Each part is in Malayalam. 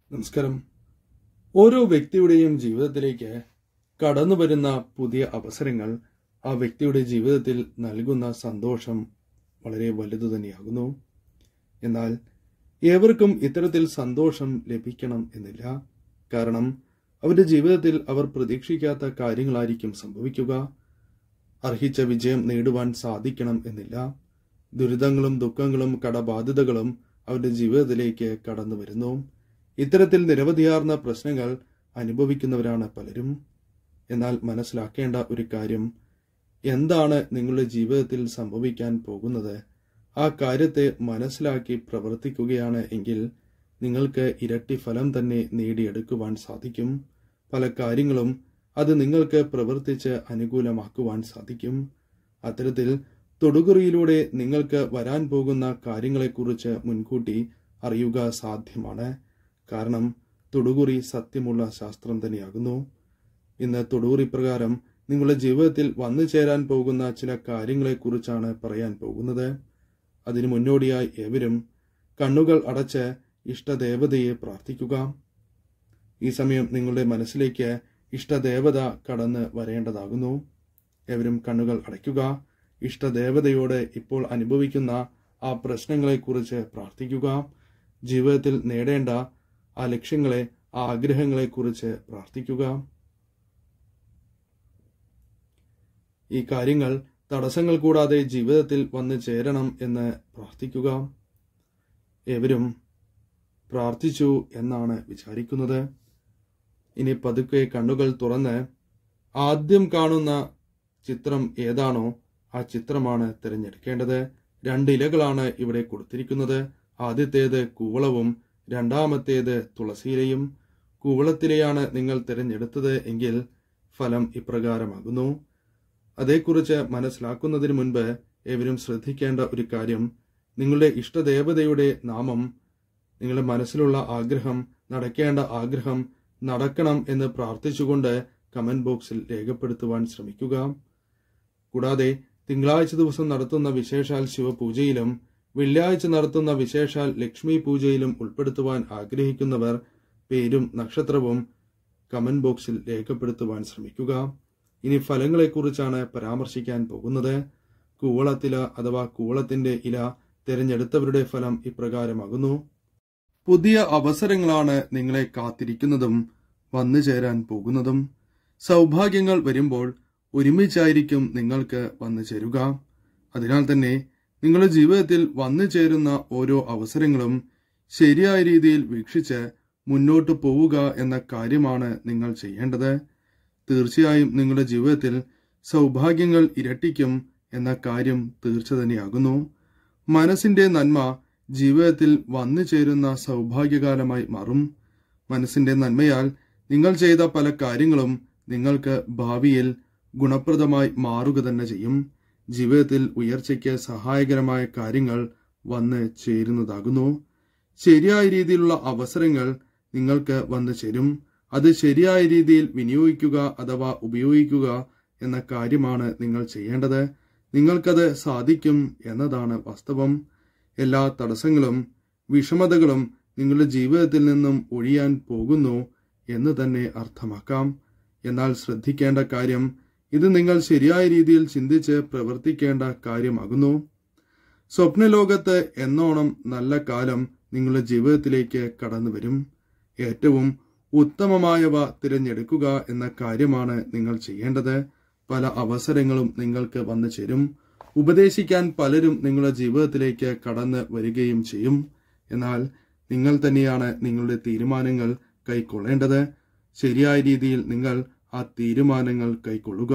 നമസ്കാരം ഓരോ വ്യക്തിയുടെയും ജീവിതത്തിലേക്ക് കടന്നു വരുന്ന പുതിയ അവസരങ്ങൾ ആ വ്യക്തിയുടെ ജീവിതത്തിൽ നൽകുന്ന സന്തോഷം വളരെ വലുതു തന്നെയാകുന്നു എന്നാൽ ഏവർക്കും ഇത്തരത്തിൽ സന്തോഷം ലഭിക്കണം എന്നില്ല കാരണം അവരുടെ ജീവിതത്തിൽ അവർ പ്രതീക്ഷിക്കാത്ത കാര്യങ്ങളായിരിക്കും സംഭവിക്കുക അർഹിച്ച വിജയം നേടുവാൻ സാധിക്കണം എന്നില്ല ദുരിതങ്ങളും ദുഃഖങ്ങളും കടബാധ്യതകളും അവരുടെ ജീവിതത്തിലേക്ക് കടന്നു വരുന്നു ഇത്തരത്തിൽ നിരവധിയാർന്ന പ്രശ്നങ്ങൾ അനുഭവിക്കുന്നവരാണ് പലരും എന്നാൽ മനസ്സിലാക്കേണ്ട ഒരു കാര്യം എന്താണ് നിങ്ങളുടെ ജീവിതത്തിൽ സംഭവിക്കാൻ പോകുന്നത് ആ കാര്യത്തെ മനസ്സിലാക്കി പ്രവർത്തിക്കുകയാണ് എങ്കിൽ നിങ്ങൾക്ക് ഇരട്ടി ഫലം തന്നെ നേടിയെടുക്കുവാൻ സാധിക്കും പല കാര്യങ്ങളും അത് നിങ്ങൾക്ക് പ്രവർത്തിച്ച് അനുകൂലമാക്കുവാൻ സാധിക്കും അത്തരത്തിൽ തൊടുകുറിയിലൂടെ നിങ്ങൾക്ക് വരാൻ പോകുന്ന കാര്യങ്ങളെക്കുറിച്ച് മുൻകൂട്ടി അറിയുക സാധ്യമാണ് കാരണം തൊടുകുറി സത്യമുള്ള ശാസ്ത്രം തന്നെയാകുന്നു ഇന്ന് തൊടുകുറി പ്രകാരം നിങ്ങളുടെ ജീവിതത്തിൽ വന്നു ചേരാൻ പോകുന്ന ചില കാര്യങ്ങളെക്കുറിച്ചാണ് പറയാൻ പോകുന്നത് അതിനു മുന്നോടിയായി ഏവരും കണ്ണുകൾ അടച്ച് ഇഷ്ടദേവതയെ പ്രാർത്ഥിക്കുക ഈ സമയം നിങ്ങളുടെ മനസ്സിലേക്ക് ഇഷ്ടദേവത കടന്ന് വരേണ്ടതാകുന്നു ഏവരും കണ്ണുകൾ അടയ്ക്കുക ഇഷ്ടദേവതയോട് ഇപ്പോൾ അനുഭവിക്കുന്ന ആ പ്രശ്നങ്ങളെക്കുറിച്ച് പ്രാർത്ഥിക്കുക ജീവിതത്തിൽ നേടേണ്ട ആ ലക്ഷ്യങ്ങളെ ആ ആഗ്രഹങ്ങളെക്കുറിച്ച് പ്രാർത്ഥിക്കുക ഈ കാര്യങ്ങൾ തടസ്സങ്ങൾ കൂടാതെ ജീവിതത്തിൽ വന്നു ചേരണം എന്ന് പ്രാർത്ഥിക്കുക ഏവരും പ്രാർത്ഥിച്ചു എന്നാണ് വിചാരിക്കുന്നത് ഇനി പതുക്കെ കണ്ണുകൾ തുറന്ന് ആദ്യം കാണുന്ന ചിത്രം ഏതാണോ ആ ചിത്രമാണ് തിരഞ്ഞെടുക്കേണ്ടത് രണ്ട് ഇലകളാണ് ഇവിടെ കൊടുത്തിരിക്കുന്നത് ആദ്യത്തേത് കൂവളവും രണ്ടാമത്തേത് തുളസിയിലയും കൂവളത്തിലെയാണ് നിങ്ങൾ തിരഞ്ഞെടുത്തത് എങ്കിൽ ഫലം ഇപ്രകാരമാകുന്നു അതേക്കുറിച്ച് മനസ്സിലാക്കുന്നതിന് മുൻപ് ഏവരും ശ്രദ്ധിക്കേണ്ട ഒരു കാര്യം നിങ്ങളുടെ ഇഷ്ടദേവതയുടെ നാമം നിങ്ങളുടെ മനസ്സിലുള്ള ആഗ്രഹം നടക്കേണ്ട ആഗ്രഹം നടക്കണം എന്ന് പ്രാർത്ഥിച്ചുകൊണ്ട് കമന്റ് ബോക്സിൽ രേഖപ്പെടുത്തുവാൻ ശ്രമിക്കുക കൂടാതെ തിങ്കളാഴ്ച ദിവസം നടത്തുന്ന വിശേഷാൽ ശിവപൂജയിലും വെള്ളിയാഴ്ച നടത്തുന്ന വിശേഷാൽ ലക്ഷ്മി പൂജയിലും ഉൾപ്പെടുത്തുവാൻ ആഗ്രഹിക്കുന്നവർ പേരും നക്ഷത്രവും കമന്റ് ബോക്സിൽ രേഖപ്പെടുത്തുവാൻ ശ്രമിക്കുക ഇനി ഫലങ്ങളെക്കുറിച്ചാണ് പരാമർശിക്കാൻ പോകുന്നത് കൂവളത്തില അഥവാ കൂവളത്തിന്റെ ഇല തിരഞ്ഞെടുത്തവരുടെ ഫലം ഇപ്രകാരമാകുന്നു പുതിയ അവസരങ്ങളാണ് നിങ്ങളെ കാത്തിരിക്കുന്നതും വന്നു ചേരാൻ പോകുന്നതും സൗഭാഗ്യങ്ങൾ വരുമ്പോൾ ഒരുമിച്ചായിരിക്കും നിങ്ങൾക്ക് വന്നു ചേരുക അതിനാൽ തന്നെ നിങ്ങളുടെ ജീവിതത്തിൽ വന്നു ചേരുന്ന ഓരോ അവസരങ്ങളും ശരിയായ രീതിയിൽ വീക്ഷിച്ച് മുന്നോട്ട് പോവുക എന്ന കാര്യമാണ് നിങ്ങൾ ചെയ്യേണ്ടത് തീർച്ചയായും നിങ്ങളുടെ ജീവിതത്തിൽ സൗഭാഗ്യങ്ങൾ ഇരട്ടിക്കും എന്ന കാര്യം തീർച്ച തന്നെയാകുന്നു മനസ്സിന്റെ നന്മ ജീവിതത്തിൽ വന്നു ചേരുന്ന സൗഭാഗ്യകാലമായി മാറും മനസ്സിന്റെ നന്മയാൽ നിങ്ങൾ ചെയ്ത പല കാര്യങ്ങളും നിങ്ങൾക്ക് ഭാവിയിൽ ഗുണപ്രദമായി മാറുക തന്നെ ചെയ്യും ജീവിതത്തിൽ ഉയർച്ചയ്ക്ക് സഹായകരമായ കാര്യങ്ങൾ വന്ന് ചേരുന്നതാകുന്നു ശരിയായ രീതിയിലുള്ള അവസരങ്ങൾ നിങ്ങൾക്ക് വന്നു ചേരും അത് ശരിയായ രീതിയിൽ വിനിയോഗിക്കുക അഥവാ ഉപയോഗിക്കുക എന്ന കാര്യമാണ് നിങ്ങൾ ചെയ്യേണ്ടത് നിങ്ങൾക്കത് സാധിക്കും എന്നതാണ് വാസ്തവം എല്ലാ തടസ്സങ്ങളും വിഷമതകളും നിങ്ങളുടെ ജീവിതത്തിൽ നിന്നും ഒഴിയാൻ പോകുന്നു എന്ന് തന്നെ അർത്ഥമാക്കാം എന്നാൽ ശ്രദ്ധിക്കേണ്ട കാര്യം ഇത് നിങ്ങൾ ശരിയായ രീതിയിൽ ചിന്തിച്ച് പ്രവർത്തിക്കേണ്ട കാര്യമാകുന്നു സ്വപ്നലോകത്ത് എന്നോണം നല്ല കാലം നിങ്ങളുടെ ജീവിതത്തിലേക്ക് കടന്നു വരും ഏറ്റവും ഉത്തമമായവ തിരഞ്ഞെടുക്കുക എന്ന കാര്യമാണ് നിങ്ങൾ ചെയ്യേണ്ടത് പല അവസരങ്ങളും നിങ്ങൾക്ക് വന്നു ചേരും ഉപദേശിക്കാൻ പലരും നിങ്ങളുടെ ജീവിതത്തിലേക്ക് കടന്ന് വരികയും ചെയ്യും എന്നാൽ നിങ്ങൾ തന്നെയാണ് നിങ്ങളുടെ തീരുമാനങ്ങൾ കൈക്കൊള്ളേണ്ടത് ശരിയായ രീതിയിൽ നിങ്ങൾ ആ തീരുമാനങ്ങൾ കൈക്കൊള്ളുക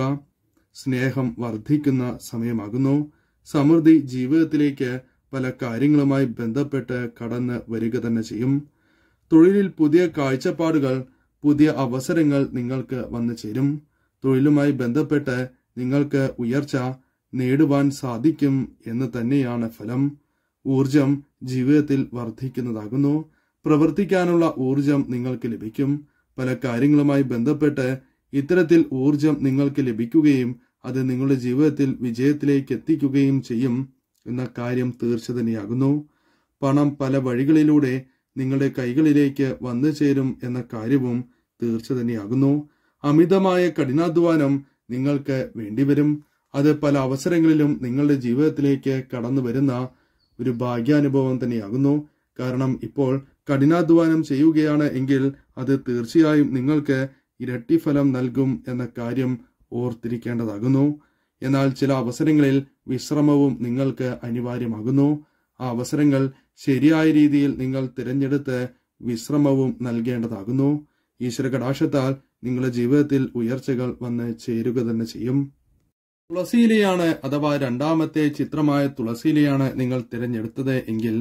സ്നേഹം വർദ്ധിക്കുന്ന സമയമാകുന്നു സമൃദ്ധി ജീവിതത്തിലേക്ക് പല കാര്യങ്ങളുമായി ബന്ധപ്പെട്ട് കടന്ന് വരിക തന്നെ ചെയ്യും തൊഴിലിൽ പുതിയ കാഴ്ചപ്പാടുകൾ പുതിയ അവസരങ്ങൾ നിങ്ങൾക്ക് വന്നു ചേരും തൊഴിലുമായി ബന്ധപ്പെട്ട് നിങ്ങൾക്ക് ഉയർച്ച നേടുവാൻ സാധിക്കും എന്ന് തന്നെയാണ് ഫലം ഊർജം ജീവിതത്തിൽ വർദ്ധിക്കുന്നതാകുന്നു പ്രവർത്തിക്കാനുള്ള ഊർജം നിങ്ങൾക്ക് ലഭിക്കും പല കാര്യങ്ങളുമായി ബന്ധപ്പെട്ട് ഇത്തരത്തിൽ ഊർജം നിങ്ങൾക്ക് ലഭിക്കുകയും അത് നിങ്ങളുടെ ജീവിതത്തിൽ വിജയത്തിലേക്ക് എത്തിക്കുകയും ചെയ്യും എന്ന കാര്യം തീർച്ച തന്നെയാകുന്നു പണം പല വഴികളിലൂടെ നിങ്ങളുടെ കൈകളിലേക്ക് വന്നു ചേരും എന്ന കാര്യവും തീർച്ച തന്നെയാകുന്നു അമിതമായ കഠിനാധ്വാനം നിങ്ങൾക്ക് വേണ്ടിവരും അത് പല അവസരങ്ങളിലും നിങ്ങളുടെ ജീവിതത്തിലേക്ക് കടന്നു വരുന്ന ഒരു ഭാഗ്യാനുഭവം തന്നെയാകുന്നു കാരണം ഇപ്പോൾ കഠിനാധ്വാനം ചെയ്യുകയാണ് എങ്കിൽ അത് തീർച്ചയായും നിങ്ങൾക്ക് ഇരട്ടി ഫലം നൽകും എന്ന കാര്യം ഓർത്തിരിക്കേണ്ടതാകുന്നു എന്നാൽ ചില അവസരങ്ങളിൽ വിശ്രമവും നിങ്ങൾക്ക് അനിവാര്യമാകുന്നു ആ അവസരങ്ങൾ ശരിയായ രീതിയിൽ നിങ്ങൾ തിരഞ്ഞെടുത്ത് വിശ്രമവും നൽകേണ്ടതാകുന്നു ഈശ്വര കടാക്ഷത്താൽ നിങ്ങളുടെ ജീവിതത്തിൽ ഉയർച്ചകൾ വന്ന് ചേരുക തന്നെ ചെയ്യും തുളസിയിലെയാണ് അഥവാ രണ്ടാമത്തെ ചിത്രമായ തുളസിയിലെയാണ് നിങ്ങൾ തിരഞ്ഞെടുത്തത് എങ്കിൽ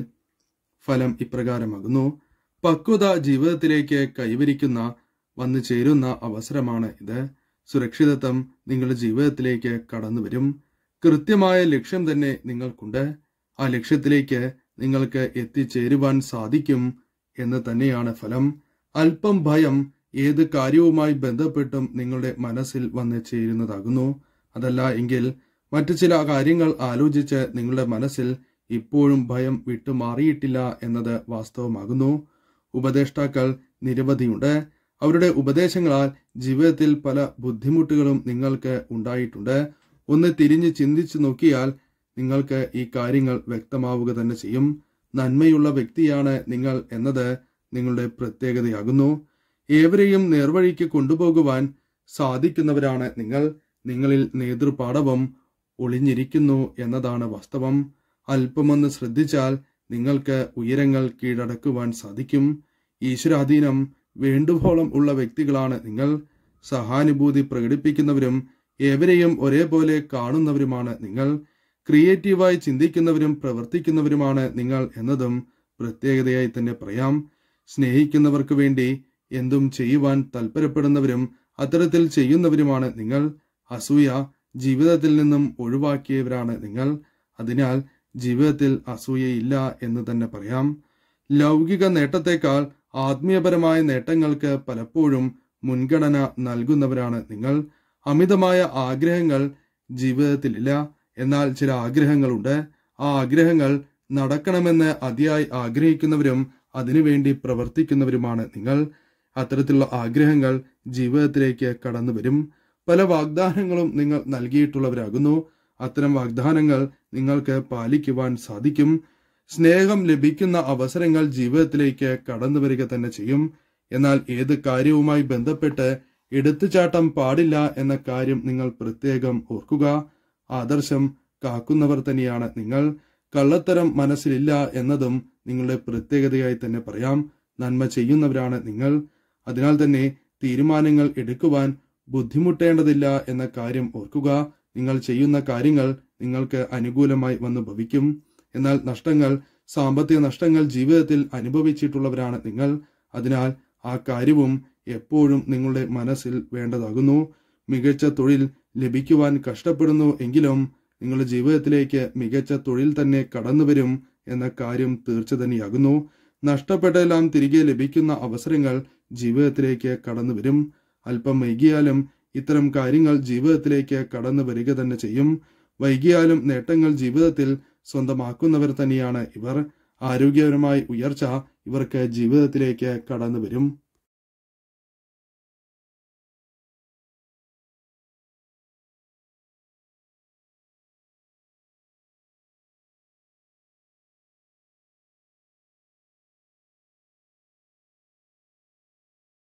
ഫലം ഇപ്രകാരമാകുന്നു പക്വത ജീവിതത്തിലേക്ക് കൈവരിക്കുന്ന വന്നു ചേരുന്ന അവസരമാണ് ഇത് സുരക്ഷിതത്വം നിങ്ങളുടെ ജീവിതത്തിലേക്ക് കടന്നു വരും കൃത്യമായ ലക്ഷ്യം തന്നെ നിങ്ങൾക്കുണ്ട് ആ ലക്ഷ്യത്തിലേക്ക് നിങ്ങൾക്ക് എത്തിച്ചേരുവാൻ സാധിക്കും എന്ന് തന്നെയാണ് ഫലം അല്പം ഭയം ഏത് കാര്യവുമായി ബന്ധപ്പെട്ടും നിങ്ങളുടെ മനസ്സിൽ വന്ന് ചേരുന്നതാകുന്നു അതല്ല എങ്കിൽ മറ്റു ചില കാര്യങ്ങൾ ആലോചിച്ച് നിങ്ങളുടെ മനസ്സിൽ ഇപ്പോഴും ഭയം വിട്ടുമാറിയിട്ടില്ല എന്നത് വാസ്തവമാകുന്നു ഉപദേഷ്ടാക്കൾ നിരവധിയുണ്ട് അവരുടെ ഉപദേശങ്ങളാൽ ജീവിതത്തിൽ പല ബുദ്ധിമുട്ടുകളും നിങ്ങൾക്ക് ഉണ്ടായിട്ടുണ്ട് ഒന്ന് തിരിഞ്ഞ് ചിന്തിച്ചു നോക്കിയാൽ നിങ്ങൾക്ക് ഈ കാര്യങ്ങൾ വ്യക്തമാവുക തന്നെ ചെയ്യും നന്മയുള്ള വ്യക്തിയാണ് നിങ്ങൾ എന്നത് നിങ്ങളുടെ പ്രത്യേകതയാകുന്നു ഏവരെയും നേർവഴിക്ക് കൊണ്ടുപോകുവാൻ സാധിക്കുന്നവരാണ് നിങ്ങൾ നിങ്ങളിൽ നേതൃപാടവം ഒളിഞ്ഞിരിക്കുന്നു എന്നതാണ് വാസ്തവം അല്പമൊന്ന് ശ്രദ്ധിച്ചാൽ നിങ്ങൾക്ക് ഉയരങ്ങൾ കീഴടക്കുവാൻ സാധിക്കും ഈശ്വരാധീനം വേണ്ടുവോളം ഉള്ള വ്യക്തികളാണ് നിങ്ങൾ സഹാനുഭൂതി പ്രകടിപ്പിക്കുന്നവരും ഏവരെയും ഒരേപോലെ കാണുന്നവരുമാണ് നിങ്ങൾ ക്രിയേറ്റീവായി ചിന്തിക്കുന്നവരും പ്രവർത്തിക്കുന്നവരുമാണ് നിങ്ങൾ എന്നതും പ്രത്യേകതയായി തന്നെ പറയാം സ്നേഹിക്കുന്നവർക്ക് വേണ്ടി എന്തും ചെയ്യുവാൻ തൽപരപ്പെടുന്നവരും അത്തരത്തിൽ ചെയ്യുന്നവരുമാണ് നിങ്ങൾ അസൂയ ജീവിതത്തിൽ നിന്നും ഒഴിവാക്കിയവരാണ് നിങ്ങൾ അതിനാൽ ജീവിതത്തിൽ അസൂയയില്ല എന്ന് തന്നെ പറയാം ലൗകിക നേട്ടത്തെക്കാൾ ആത്മീയപരമായ നേട്ടങ്ങൾക്ക് പലപ്പോഴും മുൻഗണന നൽകുന്നവരാണ് നിങ്ങൾ അമിതമായ ആഗ്രഹങ്ങൾ ജീവിതത്തിലില്ല എന്നാൽ ചില ആഗ്രഹങ്ങളുണ്ട് ആ ആഗ്രഹങ്ങൾ നടക്കണമെന്ന് അതിയായി ആഗ്രഹിക്കുന്നവരും അതിനുവേണ്ടി പ്രവർത്തിക്കുന്നവരുമാണ് നിങ്ങൾ അത്തരത്തിലുള്ള ആഗ്രഹങ്ങൾ ജീവിതത്തിലേക്ക് കടന്നു വരും പല വാഗ്ദാനങ്ങളും നിങ്ങൾ നൽകിയിട്ടുള്ളവരാകുന്നു അത്തരം വാഗ്ദാനങ്ങൾ നിങ്ങൾക്ക് പാലിക്കുവാൻ സാധിക്കും സ്നേഹം ലഭിക്കുന്ന അവസരങ്ങൾ ജീവിതത്തിലേക്ക് കടന്നു വരിക തന്നെ ചെയ്യും എന്നാൽ ഏത് കാര്യവുമായി ബന്ധപ്പെട്ട് എടുത്തുചാട്ടം പാടില്ല എന്ന കാര്യം നിങ്ങൾ പ്രത്യേകം ഓർക്കുക ആദർശം കാക്കുന്നവർ തന്നെയാണ് നിങ്ങൾ കള്ളത്തരം മനസ്സിലില്ല എന്നതും നിങ്ങളുടെ പ്രത്യേകതയായി തന്നെ പറയാം നന്മ ചെയ്യുന്നവരാണ് നിങ്ങൾ അതിനാൽ തന്നെ തീരുമാനങ്ങൾ എടുക്കുവാൻ ബുദ്ധിമുട്ടേണ്ടതില്ല എന്ന കാര്യം ഓർക്കുക നിങ്ങൾ ചെയ്യുന്ന കാര്യങ്ങൾ നിങ്ങൾക്ക് അനുകൂലമായി വന്നു ഭവിക്കും എന്നാൽ നഷ്ടങ്ങൾ സാമ്പത്തിക നഷ്ടങ്ങൾ ജീവിതത്തിൽ അനുഭവിച്ചിട്ടുള്ളവരാണ് നിങ്ങൾ അതിനാൽ ആ കാര്യവും എപ്പോഴും നിങ്ങളുടെ മനസ്സിൽ വേണ്ടതാകുന്നു മികച്ച തൊഴിൽ ലഭിക്കുവാൻ കഷ്ടപ്പെടുന്നു എങ്കിലും നിങ്ങളുടെ ജീവിതത്തിലേക്ക് മികച്ച തൊഴിൽ തന്നെ കടന്നുവരും എന്ന കാര്യം തീർച്ച തന്നെയാകുന്നു നഷ്ടപ്പെട്ടെല്ലാം തിരികെ ലഭിക്കുന്ന അവസരങ്ങൾ ജീവിതത്തിലേക്ക് കടന്നു വരും അല്പം വൈകിയാലും ഇത്തരം കാര്യങ്ങൾ ജീവിതത്തിലേക്ക് കടന്നു വരിക തന്നെ ചെയ്യും വൈകിയാലും നേട്ടങ്ങൾ ജീവിതത്തിൽ സ്വന്തമാക്കുന്നവർ തന്നെയാണ് ഇവർ ആരോഗ്യപരമായ ഉയർച്ച ഇവർക്ക് ജീവിതത്തിലേക്ക് കടന്നു വരും